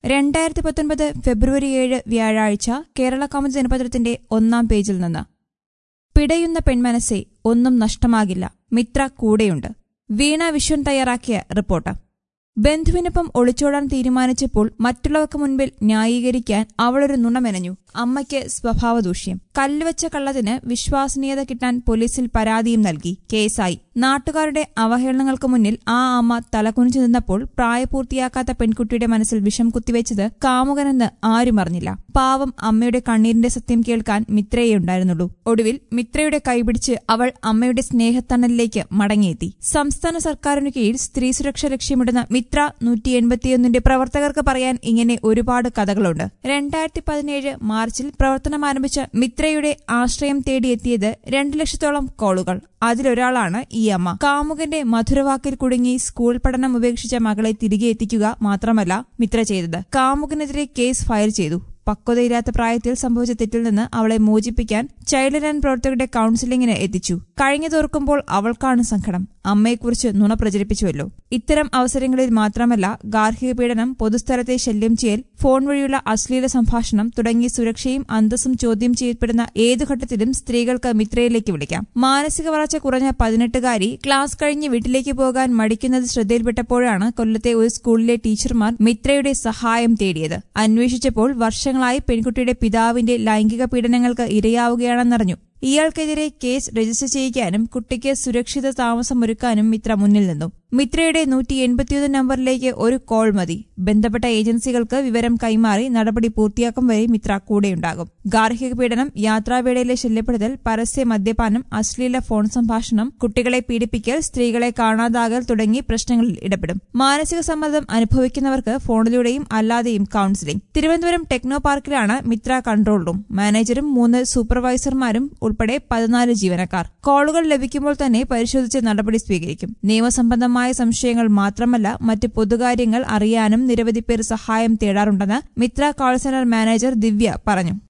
രണ്ടായിരത്തി പത്തൊൻപത് ഫെബ്രുവരി ഏഴ് വ്യാഴാഴ്ച കേരള കൗമുദി ദിനപത്രത്തിന്റെ ഒന്നാം പേജിൽ നിന്ന് പിടയുന്ന പെൺമനസ്സെ ഒന്നും നഷ്ടമാകില്ല മിത്ര കൂടെയുണ്ട് വീണ വിശ്വൻ തയ്യാറാക്കിയ റിപ്പോർട്ട് ബന്ധുവിനൊപ്പം ഒളിച്ചോടാൻ തീരുമാനിച്ചപ്പോൾ മറ്റുള്ളവർക്ക് മുൻപിൽ ന്യായീകരിക്കാൻ അവളൊരു നുണമെനഞ്ഞു അമ്മയ്ക്ക് സ്വഭാവദൂഷ്യം കല്ലുവച്ച കള്ളത്തിന് വിശ്വാസനീയത കിട്ടാൻ പോലീസിൽ പരാതിയും നൽകി കേസായി നാട്ടുകാരുടെ അവഹേളനങ്ങൾക്ക് മുന്നിൽ ആ അമ്മ തലകുനിച്ചു നിന്നപ്പോൾ പ്രായപൂർത്തിയാക്കാത്ത പെൺകുട്ടിയുടെ മനസ്സിൽ വിഷം കുത്തിവെച്ചത് കാമുകനെന്ന് ആരും അറിഞ്ഞില്ല പാവം അമ്മയുടെ കണ്ണീരിന്റെ സത്യം കേൾക്കാൻ മിത്രയേ ഉണ്ടായിരുന്നുള്ളൂ ഒടുവിൽ മിത്രയുടെ കൈപിടിച്ച് അവൾ അമ്മയുടെ സ്നേഹത്തണലിലേക്ക് മടങ്ങിയെത്തി സംസ്ഥാന സർക്കാരിനു കീഴിൽ സ്ത്രീ സുരക്ഷ ലക്ഷ്യമിടുന്ന മിത്ര നൂറ്റി എൺപത്തിയൊന്നിന്റെ പ്രവർത്തകർക്ക് പറയാൻ ഇങ്ങനെ ഒരുപാട് കഥകളുണ്ട് രണ്ടായിരത്തി പതിനേഴ് മാർച്ചിൽ പ്രവർത്തനം ആരംഭിച്ച മിത്രയുടെ ആശ്രയം തേടിയെത്തിയത് രണ്ടു ലക്ഷത്തോളം കോളുകൾ അതിലൊരാളാണ് ഈ അമ്മ കാമുകന്റെ മധുരവാക്കിൽ കുടുങ്ങി സ്കൂൾ പഠനം ഉപേക്ഷിച്ച മകളെ തിരികെ എത്തിക്കുക മാത്രമല്ല മിത്ര ചെയ്തത് കാമുകനെതിരെ കേസ് ഫയൽ ചെയ്തു പക്വതയില്ലാത്ത പ്രായത്തിൽ സംഭവിച്ച തെറ്റിൽ നിന്ന് അവളെ മോചിപ്പിക്കാൻ ചൈൽഡ് ലൈൻ പ്രവർത്തകരുടെ കൌൺസിലിംഗിന് എത്തിച്ചു കഴിഞ്ഞതോർക്കുമ്പോൾ അവൾക്കാണ് സങ്കടം അമ്മയെക്കുറിച്ച് നുണ പ്രചരിപ്പിച്ചുവല്ലോ ഇത്തരം അവസരങ്ങളിൽ മാത്രമല്ല ഗാർഹിക പീഡനം പൊതുസ്ഥലത്തെ ശല്യം ചെയ്യൽ ഫോൺ വഴിയുള്ള അശ്ലീല സംഭാഷണം തുടങ്ങി സുരക്ഷയും അന്തസ്സും ചോദ്യം ചെയ്യപ്പെടുന്ന ഏതു ഘട്ടത്തിലും സ്ത്രീകൾക്ക് മിത്രയിലേക്ക് വിളിക്കാം മാനസിക വളർച്ച കുറഞ്ഞ പതിനെട്ടുകാരി ക്ലാസ് കഴിഞ്ഞ് വീട്ടിലേക്ക് പോകാൻ മടിക്കുന്നത് ശ്രദ്ധയിൽപ്പെട്ടപ്പോഴാണ് കൊല്ലത്തെ ഒരു സ്കൂളിലെ ടീച്ചർമാർ മിത്രയുടെ സഹായം തേടിയത് അന്വേഷിച്ചപ്പോൾ വർഷങ്ങളായി പെൺകുട്ടിയുടെ പിതാവിന്റെ ലൈംഗിക പീഡനങ്ങൾക്ക് ഇരയാവുകയാണെന്നറിഞ്ഞു ഇയാൾക്കെതിരെ കേസ് രജിസ്റ്റർ ചെയ്യിക്കാനും കുട്ടിക്ക് സുരക്ഷിത താമസമൊരുക്കാനും മിത്ര മുന്നിൽ നിന്നു മിത്രയുടെ നൂറ്റി എൺപത്തിയൊന്ന് നമ്പറിലേക്ക് ഒരു കോൾ മതി ബന്ധപ്പെട്ട ഏജൻസികൾക്ക് വിവരം കൈമാറി നടപടി പൂർത്തിയാക്കും വരെ മിത്ര കൂടെയുണ്ടാകും ഗാർഹിക പീഡനം യാത്രാവേളയിലെ ശല്യപ്പെടുത്തൽ പരസ്യ മദ്യപാനം അശ്ലീല ഫോൺ സംഭാഷണം കുട്ടികളെ പീഡിപ്പിക്കൽ സ്ത്രീകളെ കാണാതാകൽ തുടങ്ങി പ്രശ്നങ്ങളിൽ ഇടപെടും മാനസിക സമ്മർദ്ദം അനുഭവിക്കുന്നവർക്ക് ഫോണിലൂടെയും അല്ലാതെയും കൌൺസിലിംഗ് തിരുവനന്തപുരം ടെക്നോ പാർക്കിലാണ് മിത്ര കൺട്രോൾ റൂം മാനേജറും മൂന്ന് സൂപ്പർവൈസർമാരും ഉൾപ്പെടെ പതിനാല് ജീവനക്കാർ കോളുകൾ ലഭിക്കുമ്പോൾ തന്നെ പരിശോധിച്ച് നടപടി സ്വീകരിക്കും നിയമസംബന്ധമായ സംശയങ്ങൾ മാത്രമല്ല മറ്റ് പൊതുകാര്യങ്ങൾ അറിയാനും നിരവധി പേർ സഹായം തേടാറുണ്ടെന്ന് Mitra call centre manager Divya പറഞ്ഞു